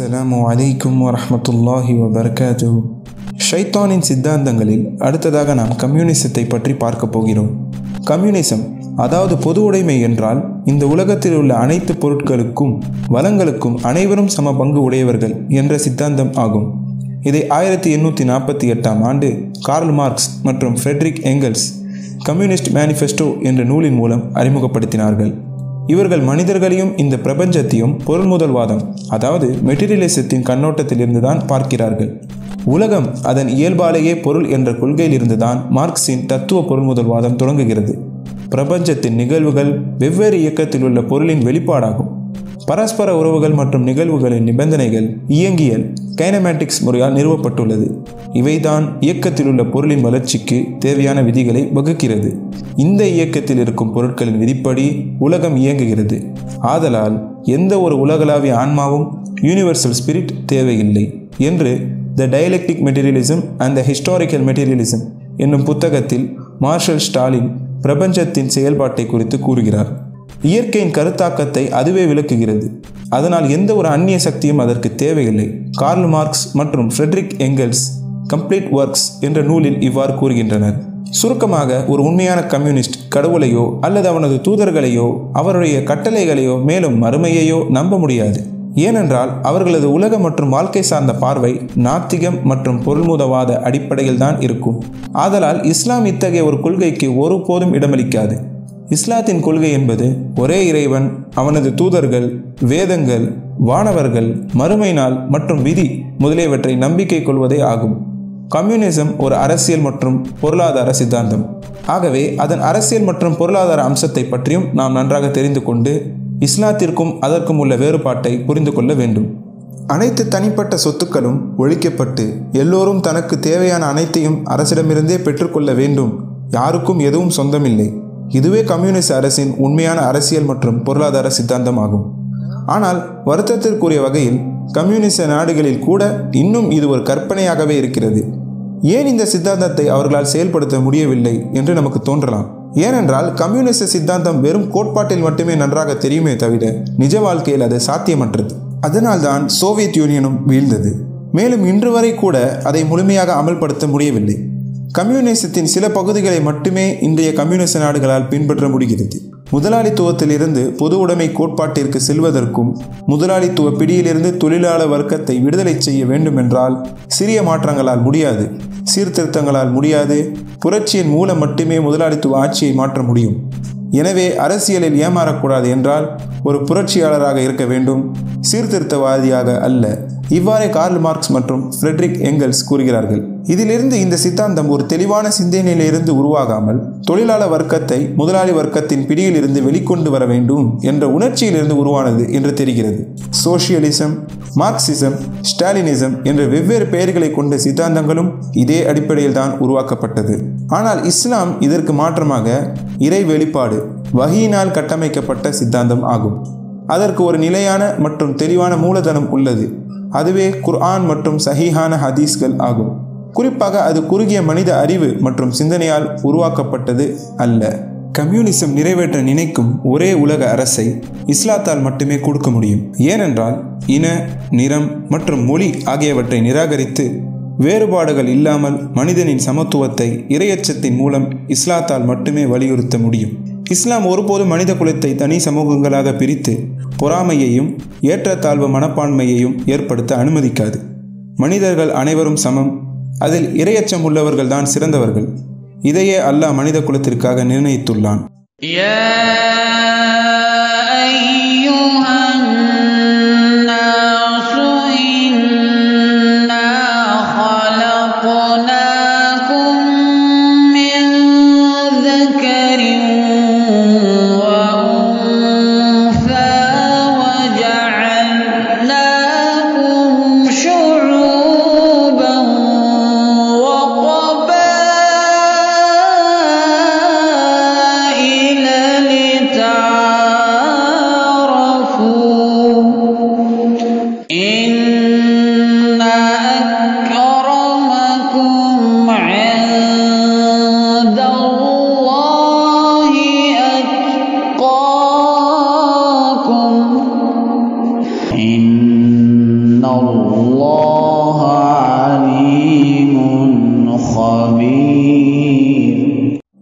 அஸ்ஸலாமு அலைக்கும் வரஹ்மத்துல்லாஹி வபரகாத்து ஷைத்தானின் சித்தாந்தங்களில் அடுத்ததாக நாம் கம்யூனிசத்தை பற்றி பார்க்க போகிறோம் கம்யூனிசம் அதாவது பொது உடைமை என்றால் இந்த உலகத்தில் உள்ள அனைத்து பொருட்களுக்கும் வளங்களுக்கும் அனைவரும் சம பங்கு உடையவர்கள் என்ற சித்தாந்தம் ஆகும் இதை ஆயிரத்தி எண்ணூற்றி நாற்பத்தி எட்டாம் ஆண்டு கார்ல் மார்க்ஸ் மற்றும் ஃப்ரெட்ரிக் எங்கல்ஸ் கம்யூனிஸ்ட் மேனிஃபெஸ்டோ என்ற நூலின் மூலம் அறிமுகப்படுத்தினார்கள் இவர்கள் மனிதர்களையும் இந்த பிரபஞ்சத்தையும் பொருள் முதல்வாதம் அதாவது மெட்டீரியலிசத்தின் கண்ணோட்டத்திலிருந்து தான் பார்க்கிறார்கள் உலகம் அதன் இயல்பாலேயே பொருள் என்ற கொள்கையிலிருந்துதான் மார்க்சின் தத்துவ பொருள் முதல்வாதம் தொடங்குகிறது பிரபஞ்சத்தின் நிகழ்வுகள் வெவ்வேறு இயக்கத்தில் உள்ள பொருளின் வெளிப்பாடாகும் பரஸ்பர உறவுகள் மற்றும் நிகழ்வுகளின் நிபந்தனைகள் இயங்கியல் கைனமேட்டிக்ஸ் முறையால் நிறுவப்பட்டுள்ளது இவைதான் இயக்கத்தில் உள்ள பொருளின் வளர்ச்சிக்கு தேவையான விதிகளை வகுக்கிறது இந்த இயக்கத்தில் இருக்கும் பொருட்களின் விதிப்படி உலகம் இயங்குகிறது ஆதலால் எந்த ஒரு உலகளாவிய ஆன்மாவும் யூனிவர்சல் ஸ்பிரிட் தேவையில்லை என்று the dialectic materialism and the historical materialism என்னும் புத்தகத்தில் மார்ஷல் ஸ்டாலின் பிரபஞ்சத்தின் செயல்பாட்டை குறித்து கூறுகிறார் இயற்கையின் கருத்தாக்கத்தை அதுவே விளக்குகிறது அதனால் எந்த ஒரு அந்நிய சக்தியும் அதற்கு தேவையில்லை கார்ல் மார்க்ஸ் மற்றும் ஃப்ரெட்ரிக் எங்கல்ஸ் கம்ப்ளீட் ஒர்க்ஸ் என்ற நூலில் இவ்வாறு கூறுகின்றனர் சுருக்கமாக ஒரு உண்மையான கம்யூனிஸ்ட் கடவுளையோ அல்லது அவனது தூதர்களையோ அவருடைய கட்டளைகளையோ மேலும் மறுமையையோ நம்ப முடியாது ஏனென்றால் அவர்களது உலக மற்றும் வாழ்க்கை சார்ந்த பார்வை நாத்திகம் மற்றும் பொருள்முதவாத அடிப்படையில் தான் இருக்கும் ஆதலால் இஸ்லாம் இத்தகைய ஒரு கொள்கைக்கு ஒருபோதும் இடமளிக்காது இஸ்லாத்தின் கொள்கை என்பது ஒரே இறைவன் அவனது தூதர்கள் வேதங்கள் வானவர்கள் மறுமை நாள் மற்றும் விதி முதலியவற்றை நம்பிக்கை கொள்வதே ஆகும் கம்யூனிசம் ஒரு அரசியல் மற்றும் பொருளாதார சித்தாந்தம் ஆகவே அதன் அரசியல் மற்றும் பொருளாதார அம்சத்தை பற்றியும் நாம் நன்றாக தெரிந்து கொண்டு இஸ்லாத்திற்கும் அதற்கும் உள்ள வேறுபாட்டை புரிந்து கொள்ள வேண்டும் அனைத்து தனிப்பட்ட சொத்துக்களும் ஒழிக்கப்பட்டு எல்லோரும் தனக்கு தேவையான அனைத்தையும் அரசிடமிருந்தே பெற்றுக்கொள்ள வேண்டும் யாருக்கும் எதுவும் சொந்தமில்லை இதுவே கம்யூனிஸ்ட் அரசின் உண்மையான அரசியல் மற்றும் பொருளாதார சித்தாந்தம் ஆகும் ஆனால் வருத்தத்திற்குரிய வகையில் கம்யூனிச நாடுகளில் கூட இன்னும் இது ஒரு கற்பனையாகவே இருக்கிறது ஏன் இந்த சித்தாந்தத்தை அவர்களால் செயல்படுத்த முடியவில்லை என்று நமக்கு தோன்றலாம் ஏனென்றால் கம்யூனிச சித்தாந்தம் வெறும் கோட்பாட்டில் மட்டுமே நன்றாக தெரியுமே தவிர நிஜ வாழ்க்கையில் அது சாத்தியமற்றது அதனால்தான் சோவியத் யூனியனும் வீழ்ந்தது மேலும் இன்று வரை கூட அதை முழுமையாக அமல்படுத்த முடியவில்லை கம்யூனிசத்தின் சில பகுதிகளை மட்டுமே இன்றைய கம்யூனிச நாடுகளால் பின்பற்ற முடிகிறது முதலாளித்துவத்திலிருந்து பொது உடைமை கோட்பாட்டிற்கு செல்வதற்கும் முதலாளித்துவ பிடியிலிருந்து தொழிலாளர் வர்க்கத்தை விடுதலை செய்ய வேண்டுமென்றால் சிறிய மாற்றங்களால் முடியாது சீர்திருத்தங்களால் முடியாது புரட்சியின் மூலம் மட்டுமே முதலாளித்துவ ஆட்சியை மாற்ற முடியும் எனவே அரசியலில் ஏமாறக்கூடாது என்றால் ஒரு புரட்சியாளராக இருக்க வேண்டும் சீர்திருத்தவாதியாக அல்ல இவ்வாறே கார்ல் மார்க்ஸ் மற்றும் ஃப்ரெட்ரிக் எங்கல்ஸ் கூறுகிறார்கள் இதிலிருந்து இந்த சித்தாந்தம் ஒரு தெளிவான சிந்தனையிலிருந்து உருவாகாமல் தொழிலாளர் வர்க்கத்தை முதலாளி வர்க்கத்தின் பிடியில் இருந்து வெளிக்கொண்டு வர வேண்டும் என்ற உணர்ச்சியிலிருந்து உருவானது என்று தெரிகிறது சோசியலிசம் மார்க்சிசம் ஸ்டாலினிசம் என்ற வெவ்வேறு பெயர்களை கொண்ட சித்தாந்தங்களும் இதே அடிப்படையில் தான் உருவாக்கப்பட்டது ஆனால் இஸ்லாம் இதற்கு மாற்றமாக இறை வெளிப்பாடு வகையினால் கட்டமைக்கப்பட்ட சித்தாந்தம் ஆகும் அதற்கு ஒரு நிலையான மற்றும் தெளிவான மூலதனம் உள்ளது அதுவே குர்ஆன் மற்றும் சஹீஹான ஹதீஸ்கள் ஆகும் குறிப்பாக அது குறுகிய மனித அறிவு மற்றும் சிந்தனையால் உருவாக்கப்பட்டது அல்ல கம்யூனிசம் நிறைவேற்ற நினைக்கும் ஒரே உலக அரசை இஸ்லாத்தால் மட்டுமே கொடுக்க முடியும் ஏனென்றால் இன நிறம் மற்றும் மொழி ஆகியவற்றை நிராகரித்து வேறுபாடுகள் இல்லாமல் மனிதனின் சமத்துவத்தை இரையச்சத்தின் மூலம் இஸ்லாத்தால் மட்டுமே வலியுறுத்த முடியும் இஸ்லாம் ஒருபோதும் மனித குலத்தை தனி சமூகங்களாக பிரித்து பொறாமையையும் ஏற்றத்தாழ்வு மனப்பான்மையையும் ஏற்படுத்த அனுமதிக்காது மனிதர்கள் அனைவரும் சமம் அதில் இரையச்சம் உள்ளவர்கள் தான் சிறந்தவர்கள் இதையே அல்லாஹ் மனித குலத்திற்காக நிர்ணயித்துள்ளான் وقبائل لتعارفوا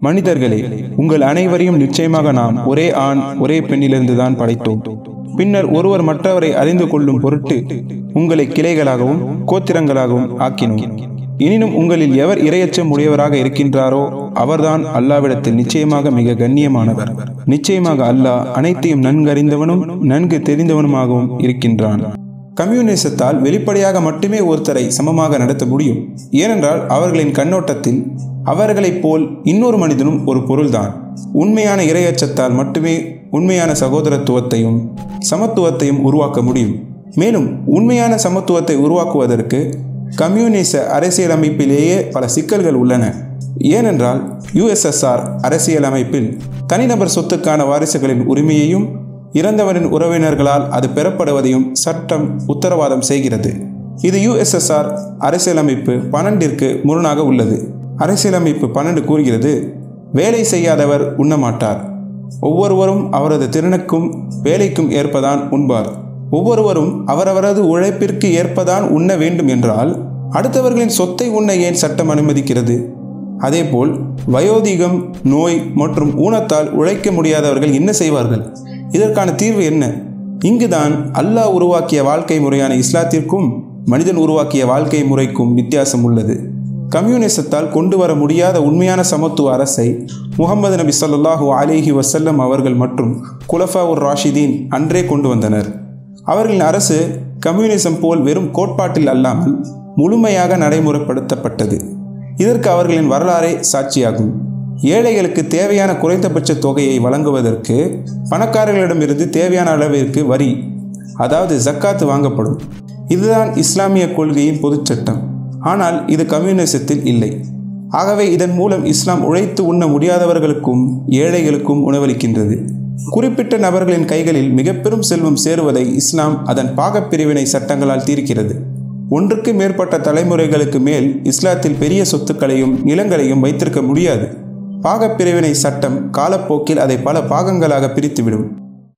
மனிதர்களே உங்கள் அனைவரையும் நிச்சயமாக நாம் ஒரே ஆண் ஒரே பெண்ணிலிருந்து தான் படைத்தோம் பின்னர் ஒருவர் மற்றவரை அறிந்து கொள்ளும் பொருட்டு உங்களை கிளைகளாகவும் கோத்திரங்களாகவும் ஆக்கினோம் எனினும் உங்களில் எவர் இரையச்சம் உடையவராக இருக்கின்றாரோ அவர்தான் அல்லாவிடத்தில் நிச்சயமாக மிக கண்ணியமானவர் நிச்சயமாக அல்லாஹ் அனைத்தையும் நன்கறிந்தவனும் நன்கு தெரிந்தவனுமாகவும் இருக்கின்றான் கம்யூனிசத்தால் வெளிப்படையாக மட்டுமே ஒருத்தரை சமமாக நடத்த முடியும் ஏனென்றால் அவர்களின் கண்ணோட்டத்தில் அவர்களைப் போல் இன்னொரு மனிதனும் ஒரு பொருள்தான் உண்மையான இரையச்சத்தால் மட்டுமே உண்மையான சகோதரத்துவத்தையும் சமத்துவத்தையும் உருவாக்க முடியும் மேலும் உண்மையான சமத்துவத்தை உருவாக்குவதற்கு கம்யூனிச அரசியலமைப்பிலேயே பல சிக்கல்கள் உள்ளன ஏனென்றால் யுஎஸ்எஸ்ஆர் அரசியலமைப்பில் தனிநபர் சொத்துக்கான வாரிசுகளின் உரிமையையும் இறந்தவரின் உறவினர்களால் அது பெறப்படுவதையும் சட்டம் உத்தரவாதம் செய்கிறது இது யுஎஸ்எஸ்ஆர் அரசியலமைப்பு பன்னெண்டிற்கு முரணாக உள்ளது அரசியலமைப்பு பன்னெண்டு கூறுகிறது வேலை செய்யாதவர் உண்ணமாட்டார் ஒவ்வொருவரும் அவரது திறனுக்கும் வேலைக்கும் ஏற்பதான் உண்பார் ஒவ்வொருவரும் அவரவரது உழைப்பிற்கு ஏற்பதான் உண்ண வேண்டும் என்றால் அடுத்தவர்களின் சொத்தை உண்ண ஏன் சட்டம் அனுமதிக்கிறது அதேபோல் வயோதிகம் நோய் மற்றும் ஊனத்தால் உழைக்க முடியாதவர்கள் என்ன செய்வார்கள் இதற்கான தீர்வு என்ன இங்குதான் அல்லாஹ் உருவாக்கிய வாழ்க்கை முறையான இஸ்லாத்திற்கும் மனிதன் உருவாக்கிய வாழ்க்கை முறைக்கும் வித்தியாசம் உள்ளது கம்யூனிசத்தால் கொண்டு வர முடியாத உண்மையான சமத்துவ அரசை முகமது நபி ஸல்லல்லாஹு அலைஹி வஸல்லம் அவர்கள் மற்றும் குலஃபா உர் ராஷிதீன் அன்றே கொண்டு வந்தனர் அவர்களின் அரசு கம்யூனிசம் போல் வெறும் கோட்பாட்டில் அல்லாமல் முழுமையாக நடைமுறைப்படுத்தப்பட்டது இதற்கு அவர்களின் வரலாறே சாட்சியாகும் ஏழைகளுக்கு தேவையான குறைந்தபட்ச தொகையை வழங்குவதற்கு பணக்காரர்களிடமிருந்து தேவையான அளவிற்கு வரி அதாவது ஜக்காத்து வாங்கப்படும் இதுதான் இஸ்லாமிய கொள்கையின் பொதுச்சட்டம் ஆனால் இது கம்யூனிசத்தில் இல்லை ஆகவே இதன் மூலம் இஸ்லாம் உழைத்து உண்ண முடியாதவர்களுக்கும் ஏழைகளுக்கும் உணவளிக்கின்றது குறிப்பிட்ட நபர்களின் கைகளில் மிக பெரும் செல்வம் சேருவதை இஸ்லாம் அதன் பாகப்பிரிவினை சட்டங்களால் தீர்க்கிறது ஒன்றுக்கு மேற்பட்ட தலைமுறைகளுக்கு மேல் இஸ்லாத்தில் பெரிய சொத்துக்களையும் நிலங்களையும் வைத்திருக்க முடியாது பாகப்பிரிவினை சட்டம் காலப்போக்கில் அதை பல பாகங்களாக பிரித்துவிடும்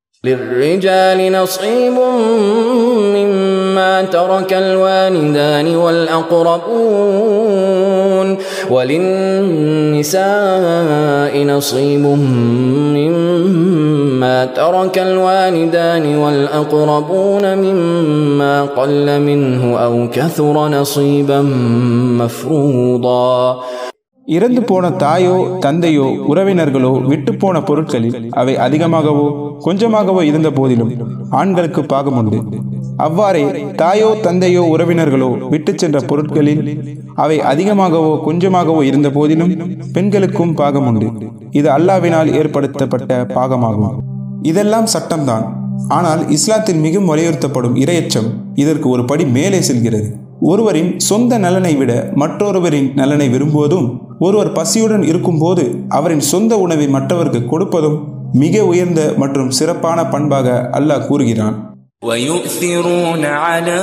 للرجال نصيب مما ترك الوالدان والأقربون وللنساء نصيب مما ترك الوالدان والأقربون مما قل منه أو كثر نصيبا مفروضا இறந்து போன தாயோ தந்தையோ உறவினர்களோ விட்டு போன பொருட்களில் அவை அதிகமாகவோ கொஞ்சமாகவோ இருந்த போதிலும் ஆண்களுக்கு பாகம் உண்டு அவ்வாறே தாயோ தந்தையோ உறவினர்களோ விட்டு சென்ற பொருட்களில் அவை அதிகமாகவோ கொஞ்சமாகவோ இருந்த போதிலும் பெண்களுக்கும் பாகம் உண்டு இது அல்லாவினால் ஏற்படுத்தப்பட்ட பாகமாகும் இதெல்லாம் சட்டம்தான் ஆனால் இஸ்லாத்தில் மிகவும் வலியுறுத்தப்படும் இரையச்சம் இதற்கு ஒரு படி மேலே செல்கிறது ஒருவரின் சொந்த நலனை விட மற்றொருவரின் நலனை விரும்புவதும் ஒருவர் பசியுடன் இருக்கும்போது அவரின் சொந்த உணவை மற்றவருக்கு கொடுப்பதும் மிக உயர்ந்த மற்றும் சிறப்பான பண்பாக அல்லாஹ் கூறுகிறான் ويؤثرون على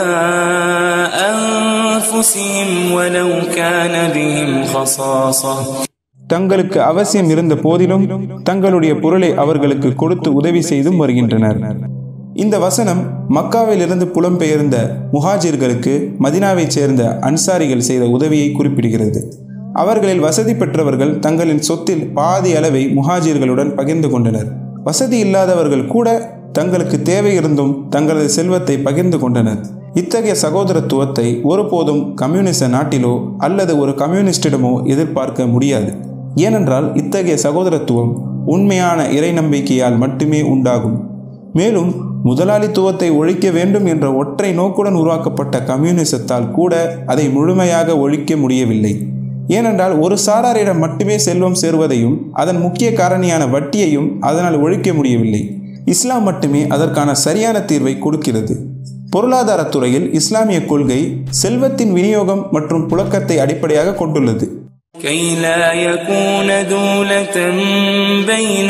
أنفسهم ولو كان بهم خصاصة தங்களுக்கு அவசியம் இருந்த போதிலும் தங்களுடைய பொருளை அவர்களுக்கு கொடுத்து உதவி செய்தும் வருகின்றனர் இந்த வசனம் மக்காவிலிருந்து புலம்பெயர்ந்த முஹாஜிர்களுக்கு மதினாவைச் சேர்ந்த அன்சாரிகள் செய்த உதவியை குறிப்பிடுகிறது அவர்களில் வசதி பெற்றவர்கள் தங்களின் சொத்தில் பாதி அளவை முஹாஜிர்களுடன் பகிர்ந்து கொண்டனர் வசதி இல்லாதவர்கள் கூட தங்களுக்கு தேவை இருந்தும் தங்களது செல்வத்தை பகிர்ந்து கொண்டனர் இத்தகைய சகோதரத்துவத்தை ஒருபோதும் கம்யூனிச நாட்டிலோ அல்லது ஒரு கம்யூனிஸ்டிடமோ எதிர்பார்க்க முடியாது ஏனென்றால் இத்தகைய சகோதரத்துவம் உண்மையான இறை நம்பிக்கையால் மட்டுமே உண்டாகும் மேலும் முதலாளித்துவத்தை ஒழிக்க வேண்டும் என்ற ஒற்றை நோக்குடன் உருவாக்கப்பட்ட கம்யூனிசத்தால் கூட அதை முழுமையாக ஒழிக்க முடியவில்லை ஏனென்றால் ஒரு சாராரிடம் மட்டுமே செல்வம் சேருவதையும் அதன் முக்கிய காரணியான வட்டியையும் அதனால் ஒழிக்க முடியவில்லை இஸ்லாம் மட்டுமே அதற்கான சரியான தீர்வை கொடுக்கிறது பொருளாதாரத் துறையில் இஸ்லாமிய கொள்கை செல்வத்தின் விநியோகம் மற்றும் புழக்கத்தை அடிப்படையாக கொண்டுள்ளது كي لا يكون دولة بين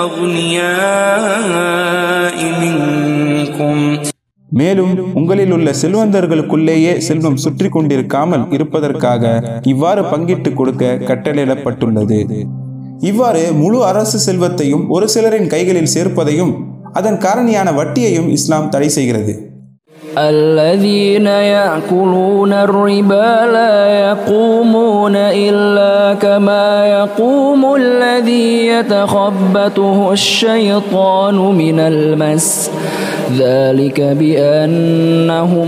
الأغنياء منكم மேலும் உங்களில் உள்ள செல்வந்தர்களுக்குள்ளேயே செல்வம் சுற்றி கொண்டிருக்காமல் இருப்பதற்காக இவ்வாறு பங்கிட்டு கொடுக்க கட்டளையிடப்பட்டுள்ளது இவ்வாறு முழு அரசு செல்வத்தையும் ஒரு சிலரின் கைகளில் சேர்ப்பதையும் அதன் காரணியான வட்டியையும் இஸ்லாம் தடை செய்கிறது الذين يأكلون الربا لا يقومون إلا كما يقوم الذي يتخبطه الشيطان من المس ذلك بأنهم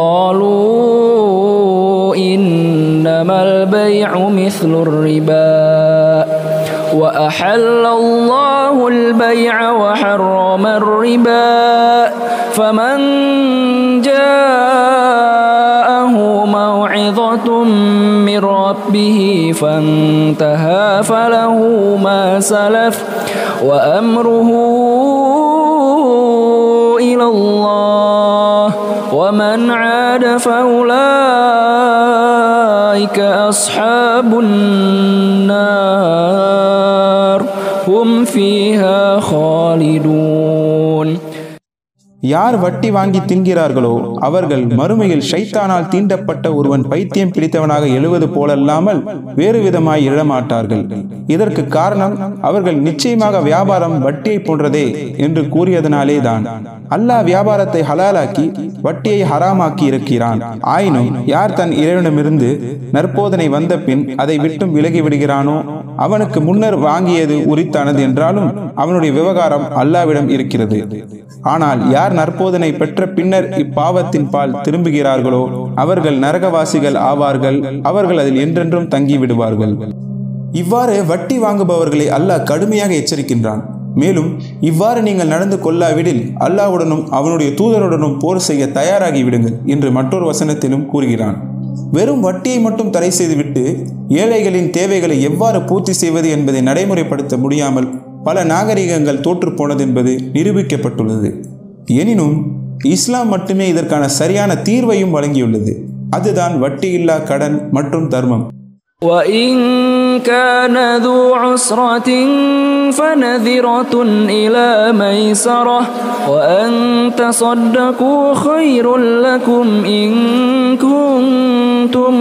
قالوا إنما البيع مثل الربا وأحل الله البيع وحرم الربا فمن جاءه موعظة من ربه فانتهى فله ما سلف وأمره إلى الله ومن عاد فأولئك أصحاب النار هم فيها خالدون யார் வட்டி வாங்கி தின்கிறார்களோ அவர்கள் மறுமையில் ஷைத்தானால் தீண்டப்பட்ட ஒருவன் பைத்தியம் பிடித்தவனாக எழுவது போலல்லாமல் வேறு விதமாய் எழமாட்டார்கள் இதற்கு காரணம் அவர்கள் நிச்சயமாக வியாபாரம் வட்டியை போன்றதே என்று கூறியதனாலே தான் அல்லாஹ் வியாபாரத்தை ஹலாலாக்கி வட்டியை ஹராமாக்கி இருக்கிறான் ஆயினும் யார் தன் இறைவனிடமிருந்து நற்போதனை வந்த பின் அதை விட்டும் விலகி விடுகிறானோ அவனுக்கு முன்னர் வாங்கியது உரித்தானது என்றாலும் அவனுடைய விவகாரம் அல்லாவிடம் இருக்கிறது ஆனால் யார் நற்போதனை பெற்ற பின்னர் இப்பாவத்தின் பால் திரும்புகிறார்களோ அவர்கள் நரகவாசிகள் ஆவார்கள் அவர்கள் அதில் என்றென்றும் தங்கி விடுவார்கள் இவ்வாறு வட்டி வாங்குபவர்களை அல்லாஹ் கடுமையாக எச்சரிக்கின்றான் மேலும் இவ்வாறு நீங்கள் நடந்து கொள்ளாவிடில் அல்லாஹ்வுடனும் அவனுடைய தூதருடனும் போர் செய்ய தயாராகி விடுங்கள் என்று மற்றொரு வசனத்திலும் கூறுகிறான் வெறும் வட்டியை மட்டும் தடை செய்துவிட்டு ஏழைகளின் தேவைகளை எவ்வாறு பூர்த்தி செய்வது என்பதை நடைமுறைப்படுத்த முடியாமல் பல நாகரிகங்கள் தோற்றுப்போனது என்பது நிரூபிக்கப்பட்டுள்ளது எனினும் இஸ்லாம் மட்டுமே இதற்கான சரியான தீர்வையும் வழங்கியுள்ளது அதுதான் வட்டியில்லா கடன் மற்றும் தர்மம் وإن كان ذو عسرة فنذرة إلى ميسرة وأن تصدقوا خير لكم إن كنتم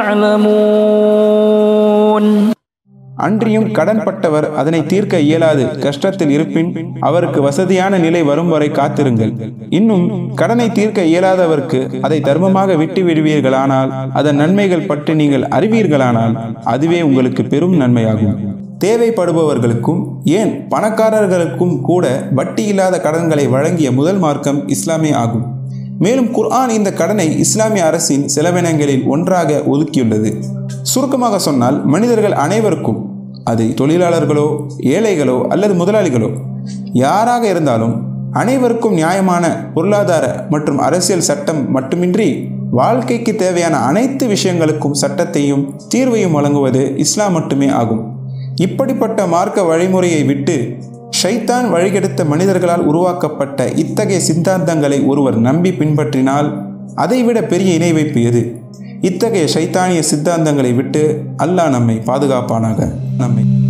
تعلمون அன்றியும் கடன்பட்டவர் அதனை தீர்க்க இயலாது கஷ்டத்தில் இருப்பின் அவருக்கு வசதியான நிலை வரும் வரை காத்திருங்கள் இன்னும் கடனை தீர்க்க இயலாதவருக்கு அதை தர்மமாக விட்டு விடுவீர்களானால் அதன் நன்மைகள் பற்றி நீங்கள் அறிவீர்களானால் அதுவே உங்களுக்கு பெரும் நன்மையாகும் தேவைப்படுபவர்களுக்கும் ஏன் பணக்காரர்களுக்கும் கூட வட்டி இல்லாத கடன்களை வழங்கிய முதல் மார்க்கம் இஸ்லாமே ஆகும் மேலும் குர்ஆன் இந்த கடனை இஸ்லாமிய அரசின் செலவினங்களில் ஒன்றாக ஒதுக்கியுள்ளது சுருக்கமாக சொன்னால் மனிதர்கள் அனைவருக்கும் அது தொழிலாளர்களோ ஏழைகளோ அல்லது முதலாளிகளோ யாராக இருந்தாலும் அனைவருக்கும் நியாயமான பொருளாதார மற்றும் அரசியல் சட்டம் மட்டுமின்றி வாழ்க்கைக்கு தேவையான அனைத்து விஷயங்களுக்கும் சட்டத்தையும் தீர்வையும் வழங்குவது இஸ்லாம் மட்டுமே ஆகும் இப்படிப்பட்ட மார்க்க வழிமுறையை விட்டு ஷைத்தான் வழிகெடுத்த மனிதர்களால் உருவாக்கப்பட்ட இத்தகைய சித்தாந்தங்களை ஒருவர் நம்பி பின்பற்றினால் அதைவிட பெரிய இணை வைப்பு எது இத்தகைய ஷைத்தானிய சித்தாந்தங்களை விட்டு அல்லாஹ் நம்மை பாதுகாப்பானாக நம்மை